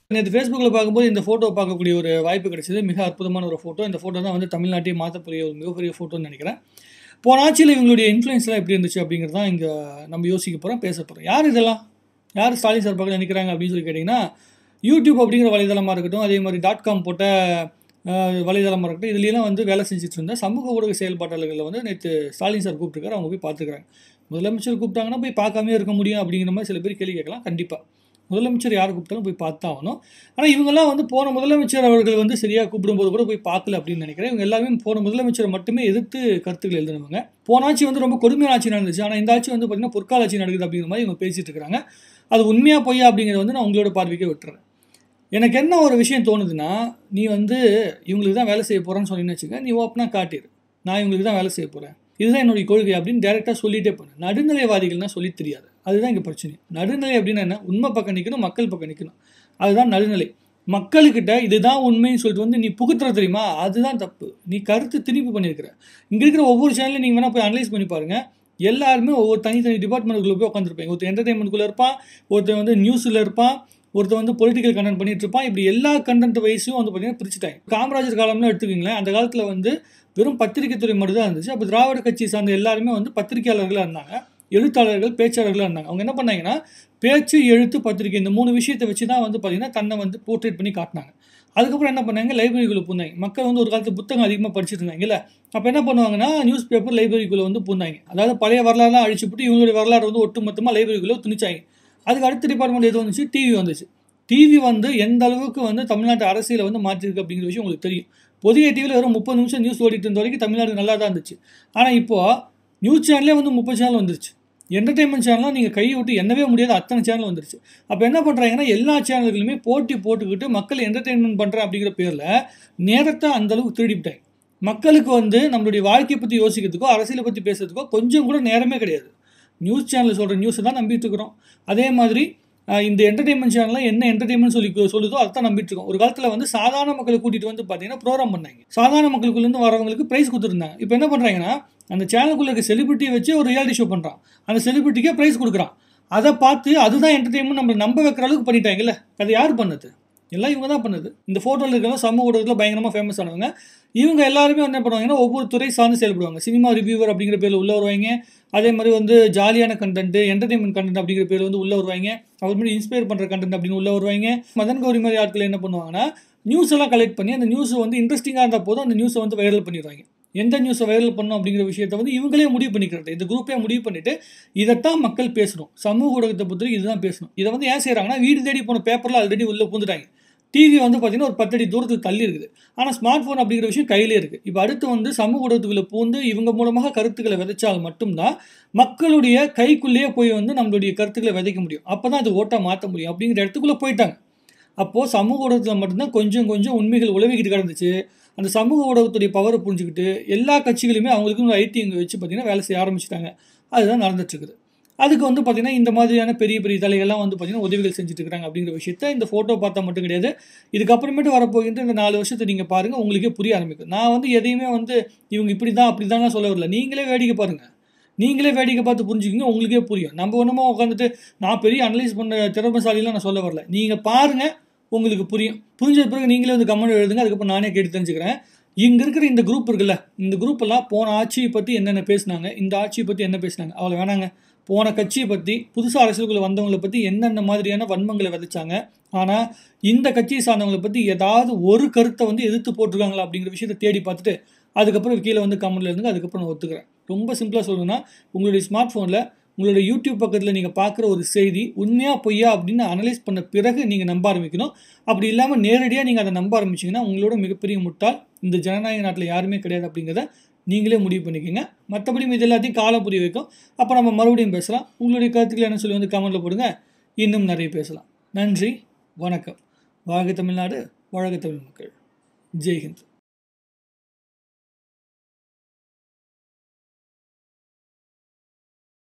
நேற்று ஃபேஸ்புக்கில் பார்க்கும்போது இந்த ஃபோட்டோ பார்க்கக்கூடிய ஒரு வாய்ப்பு கிடைச்சது மிக அற்புதமான ஒரு ஃபோட்டோ இந்த ஃபோட்டோ தான் வந்து தமிழ்நாட்டையே மாற்றக்கூடிய ஒரு மிகப்பெரிய ஃபோட்டோன்னு நினைக்கிறேன் போன ஆட்சியில் இவங்களுடைய இன்ஃப்ளூயன்ஸ்லாம் எப்படி இருந்துச்சு அப்படிங்கிறது தான் இங்கே நம்ம யோசிக்க போகிறோம் பேச போகிறோம் யார் இதெல்லாம் யார் ஸ்டாலின் சார் பக்கத்தில் நிற்கிறாங்க அப்படின்னு சொல்லி கேட்டிங்கன்னா யூடியூப் அப்படிங்கிற வலைதளமாக இருக்கட்டும் அதே மாதிரி டாட் காம் போட்ட அஹ், வலைதளமாக இருக்கட்டும் இதுலாம் வந்து வேலை செஞ்சுட்டு இருந்த சமூக ஊடக செயல்பாட்டாளர்களில் வந்து நேற்று ஸ்டாலின் சார் கூப்பிட்டுருக்காரு அவங்க போய் பார்த்துக்கிறாங்க முதலமைச்சர் கூப்பிட்டாங்கன்னா போய் பார்க்காமே இருக்க முடியும் அப்படிங்கிற மாதிரி சில பேர் கேள்வி கேட்கலாம் கண்டிப்பாக முதலமைச்சர் யார் கூப்பிட்டாலும் போய் பார்த்து தான் ஆகணும் ஆனால் இவங்கெல்லாம் வந்து போன முதலமைச்சர் அவர்கள் வந்து சரியாக கூப்பிடும்போது கூட போய் பார்க்கல அப்படின்னு நினைக்கிறேன் இவங்க எல்லாருமே போன முதலமைச்சரை மட்டுமே எதிர்த்து கருத்துக்கள் எழுதுனவங்க போன ஆட்சி வந்து ரொம்ப கொடுமையான ஆட்சி நடந்துச்சு ஆனால் இந்த ஆட்சி வந்து பார்த்தீங்கன்னா பொற்கால ஆட்சி நடக்குது அப்படிங்கிற மாதிரி இவங்க பேசிட்டு இருக்காங்க அது உண்மையாக பொய்யா அப்படிங்கிறத வந்து நான் உங்களோட பார்வைக்கே விட்டுறேன் எனக்கு என்ன ஒரு விஷயம் தோணுதுன்னா நீ வந்து இவங்களுக்கு தான் வேலை செய்ய போகிறேன்னு சொன்னீங்கன்னு வச்சுக்க நீ ஓப்பனாக காட்டிடு நான் இவங்களுக்கு தான் வேலை செய்ய போகிறேன் இதுதான் என்னுடைய கொள்கை அப்படின்னு டேரெக்டாக சொல்லிட்டே போனேன் நடுநிலைவாதிகள்னா சொல்லி தெரியாது அதுதான் இங்கே பிரச்சனை நடுநிலை அப்படின்னா என்ன உண்மை பக்கம் நிற்கணும் மக்கள் பக்கம் நிற்கணும் அதுதான் நடுநிலை மக்களுக்கிட்ட இதுதான் உண்மைன்னு சொல்லிட்டு வந்து நீ புகுத்துற தெரியுமா அதுதான் தப்பு நீ கருத்து திணிப்பு பண்ணியிருக்கிற இங்கே இருக்கிற ஒவ்வொரு சேனலையும் நீங்கள் வேணால் போய் அனலைஸ் பண்ணி பாருங்க எல்லாருமே ஒவ்வொரு தனித்தனி டிபார்ட்மெண்ட்டுக்குள்ளே போய் உட்காந்துருப்பாங்க ஒருத்தர் என்டர்டைன்மெண்ட்குள்ளே இருப்பான் ஒருத்தர் வந்து நியூஸில் இருப்பான் ஒருத்தர் வந்து பொலிட்டிக்கல் கண்டென்ட் பண்ணிட்டு இருப்பான் இப்படி எல்லா கண்டென்ட் வயசும் வந்து பார்த்தீங்கன்னா பிரிச்சுட்டாங்க காமராஜர் காலம்லாம் எடுத்துக்கிங்களேன் அந்த காலத்தில் வந்து வெறும் பத்திரிகை துறை மட்டும் தான் இருந்துச்சு அப்போ திராவிட கட்சி சார்ந்த எல்லாருமே வந்து பத்திரிகையாளர்களாக இருந்தாங்க எழுத்தாளர்கள் பேச்சாளர்களாக இருந்தாங்க அவங்க என்ன பண்ணாங்கன்னா பேச்சு எழுத்து பத்திரிகை இந்த மூணு விஷயத்தை வச்சு தான் வந்து பார்த்தீங்கன்னா தன்னை வந்து போர்ட்ரேட் பண்ணி காட்டினாங்க அதுக்கப்புறம் என்ன பண்ணாங்க லைப்ரரிக்குள்ளே பூந்தாங்க மக்கள் வந்து ஒரு காலத்து புத்தகம் அதிகமாக படிச்சுட்டு இருந்தாங்கல்ல அப்போ என்ன பண்ணுவாங்கன்னா நியூஸ் பேப்பர் லைப்ரரிக்குள்ளே வந்து பூந்தாங்க அதாவது பழைய வரலாறுலாம் அழிச்சுப்புட்டு இவங்களுடைய வரலாறு வந்து ஒட்டுமொத்தமாக லைப்ரரிக்குள்ளே துணிச்சாங்க அதுக்கு அடுத்த டிபார்ட்மெண்ட் எது வந்துச்சு டிவி வந்துச்சு டிவி வந்து எந்த அளவுக்கு வந்து தமிழ்நாட்டு அரசியலை வந்து மாற்றிருக்கு அப்படிங்கிற விஷயம் உங்களுக்கு தெரியும் புதிய டிவியில் வெறும் முப்பது நிமிஷம் நியூஸ் ஓடிட்டு இருந்த வரைக்கும் தமிழ்நாடு நல்லா தான் இருந்துச்சு ஆனால் இப்போது நியூஸ் சேனலே வந்து முப்பது சேனல் வந்துருச்சு என்டர்டைன்மெண்ட் சேனலாம் நீங்கள் கையை விட்டு எண்ணவே முடியாத அத்தனை சேனல் வந்துருச்சு அப்போ என்ன பண்ணுறாங்கன்னா எல்லா சேனல்களுமே போட்டி போட்டுக்கிட்டு மக்கள் என்டர்டெயின்மெண்ட் பண்ணுறேன் அப்படிங்கிற பேரில் நேரத்தை அந்த அளவுக்கு திருடிவிட்டாங்க மக்களுக்கு வந்து நம்மளுடைய வாழ்க்கையை பற்றி யோசிக்கிறதுக்கோ அரசியலை பற்றி பேசுறதுக்கோ கொஞ்சம் கூட நேரமே கிடையாது நியூஸ் சேனல் சொல்கிற நியூஸை தான் நம்பிட்டு இருக்கிறோம் அதே மாதிரி அஹ், இந்த என்டர்டைன்மெண்ட் சேனலில் என்ன என்டர்டைன்மெண்ட் சொல்லி சொல்லுதோ அதை தான் நம்பிட்டு இருக்கோம் ஒரு காலத்தில் வந்து சாதாரண மக்களை கூட்டிகிட்டு வந்து பார்த்தீங்கன்னா ப்ரோக்ராம் பண்ணாங்க சாதாரண மக்களுக்குள்ளேருந்து வரவங்களுக்கு ப்ரைஸ் கொடுத்துருந்தாங்க இப்போ என்ன பண்ணுறாங்கன்னா அந்த சேனலுக்குள்ள இருக்க செலிபிரிட்டியை வச்சு ஒரு ரியாலிட்டி ஷோ பண்ணுறான் அந்த செலிபிரிட்டிக்கே ப்ரைஸ் கொடுக்குறான் அதை பார்த்து அதுதான் என்டர்டைன்மெண்ட் நம்மளை நம்ப வைக்கிற அளவுக்கு பண்ணிட்டாங்கல்ல அதை யார் பண்ணது எல்லாம் இவங்க தான் பண்ணுது இந்த ஃபோட்டோவில் இருக்கிறவங்க சமூக ஊடகத்தில் பயங்கரமாக ஃபேமஸ் ஆனவங்க இவங்க எல்லாருமே என்ன பண்ணுவாங்கன்னா ஒவ்வொரு துறை சார்ந்து செயல்படுவாங்க சினிமா ரிவ்யூவர் அப்படிங்கிற பேரில் உள்ள வருவாங்க அதே மாதிரி வந்து ஜாலியான கண்டென்ட் என்டர்டைன்மெண்ட் கண்டென்ட் அப்படிங்கிற பேர் வந்து உள்ள வருவாங்க அப்புறமேட்டு இன்ஸ்பயர் பண்ணுற கண்டென்ட் அப்படின்னு உள்ள வருவாங்க மதன் கௌரி மாதிரி ஆட்கள் என்ன பண்ணுவாங்கன்னா நியூஸ் எல்லாம் கலெக்ட் பண்ணி அந்த நியூஸ் வந்து இன்ட்ரெஸ்டிங்காக இருந்தால் போதும் அந்த நியூஸை வந்து வைரல் பண்ணிடுவாங்க எந்த நியூஸை வைரல் பண்ணணும் அப்படிங்கிற விஷயத்தை வந்து இவங்களே முடிவு பண்ணிக்கிறது இந்த குரூப்பே முடிவு பண்ணிட்டு இதைத்தான் மக்கள் பேசணும் சமூக ஊடகத்தை பொறுத்தவரை இதுதான் பேசணும் இதை வந்து ஏன் செய்கிறாங்கன்னா வீடு தேடி போன பேப்பரில் ஆல்ரெடி உள்ளே பூந்துட்டாங்க டிவி வந்து பார்த்தீங்கன்னா ஒரு பத்தடி தூரத்துக்கு தள்ளி இருக்குது ஆனால் ஸ்மார்ட் ஃபோன் அப்படிங்கிற விஷயம் கையிலே இருக்குது இப்போ அடுத்து வந்து சமூக ஊடகத்துக்குள்ளே பூந்து இவங்க மூலமாக கருத்துக்களை விதைச்சால் மட்டும்தான் மக்களுடைய கைக்குள்ளேயே போய் வந்து நம்மளுடைய கருத்துக்களை விதைக்க முடியும் அப்போ தான் அது ஓட்டாக மாற்ற முடியும் அப்படிங்கிற இடத்துக்குள்ளே போயிட்டாங்க அப்போது சமூக ஊடகத்தில் மட்டும்தான் கொஞ்சம் கொஞ்சம் உண்மைகள் உழவிக்கிட்டு கிடந்துச்சு அந்த சமூக ஊடகத்துடைய பவரை புரிஞ்சுக்கிட்டு எல்லா கட்சிகளுமே அவங்களுக்குன்னு ஒரு ஐடி இங்கே வச்சு பார்த்தீங்கன்னா வேலை செய்ய ஆரம்பிச்சிட்டாங்க அதுதான் நடந்துட்டு இருக்குது அதுக்கு வந்து பார்த்தீங்கன்னா இந்த மாதிரியான பெரிய பெரிய தலைகள்லாம் வந்து பார்த்தீங்கன்னா உதவிகள் செஞ்சுட்டு இருக்காங்க அப்படிங்கிற விஷயத்த இந்த ஃபோட்டோ பார்த்தா மட்டும் கிடையாது இதுக்கப்புறமேட்டு வரப்போகின்ற இந்த நாலு வருஷத்தை நீங்கள் பாருங்கள் உங்களுக்கே புரிய ஆரம்பிக்கும் நான் வந்து எதையுமே வந்து இவங்க இப்படி தான் அப்படி தான் சொல்ல வரல நீங்களே வேடிக்கை பாருங்கள் நீங்களே வேடிக்கை பார்த்து புரிஞ்சுக்கிங்க உங்களுக்கே புரியும் நம்ம ஒன்றுமோ உட்காந்துட்டு நான் பெரிய அனலைஸ் பண்ண திறமைசாலிலாம் நான் சொல்ல வரல நீங்கள் பாருங்கள் உங்களுக்கு புரியும் புரிஞ்ச பிறகு நீங்களே வந்து கமெண்ட் எழுதுங்க அதுக்கப்புறம் நானே கேட்டு தெரிஞ்சுக்கிறேன் இங்கே இருக்கிற இந்த குரூப் இருக்குல்ல இந்த குரூப் எல்லாம் போன ஆட்சியை பற்றி என்னென்ன பேசுனாங்க இந்த ஆட்சியை பற்றி என்ன பேசுனாங்க அவ்வளோ வேணாங்க போன கட்சியை பற்றி புதுசாக அரசியலுக்குள்ள வந்தவங்களை பற்றி என்னென்ன மாதிரியான வன்மங்களை விதைச்சாங்க ஆனால் இந்த கட்சியை சார்ந்தவங்களை பற்றி ஏதாவது ஒரு கருத்தை வந்து எதிர்த்து போட்டிருக்காங்களா அப்படிங்கிற விஷயத்தை தேடி பார்த்துட்டு அதுக்கப்புறம் கீழே வந்து கமெண்ட்ல இருந்துங்க அதுக்கப்புறம் நான் ஒத்துக்கிறேன் ரொம்ப சிம்பிளாக சொல்லணும்னா உங்களுடைய ஸ்மார்ட் ஃபோனில் உங்களுடைய யூடியூப் பக்கத்தில் நீங்கள் பார்க்குற ஒரு செய்தி உண்மையா பொய்யா அப்படின்னு அனலைஸ் பண்ண பிறகு நீங்கள் நம்ப ஆரம்பிக்கணும் அப்படி இல்லாமல் நேரடியாக நீங்கள் அதை நம்ப ஆரம்பிச்சிங்கன்னா உங்களோட மிகப்பெரிய முட்டாள் இந்த ஜனநாயக நாட்டில் யாருமே கிடையாது அப்படிங்கிறத நீங்களே முடிவு பண்ணிக்கோங்க மற்றபடி இது எல்லாத்தையும் காலம் புரிய வைக்கும் அப்போ நம்ம மறுபடியும் பேசலாம் உங்களுடைய கருத்துக்கள் என்ன சொல்லி வந்து கமெண்ட்டில் போடுங்க இன்னும் நிறைய பேசலாம் நன்றி வணக்கம் வாழ்க தமிழ்நாடு வாழ்க தமிழ் மக்கள் ஜெய்ஹிந்த்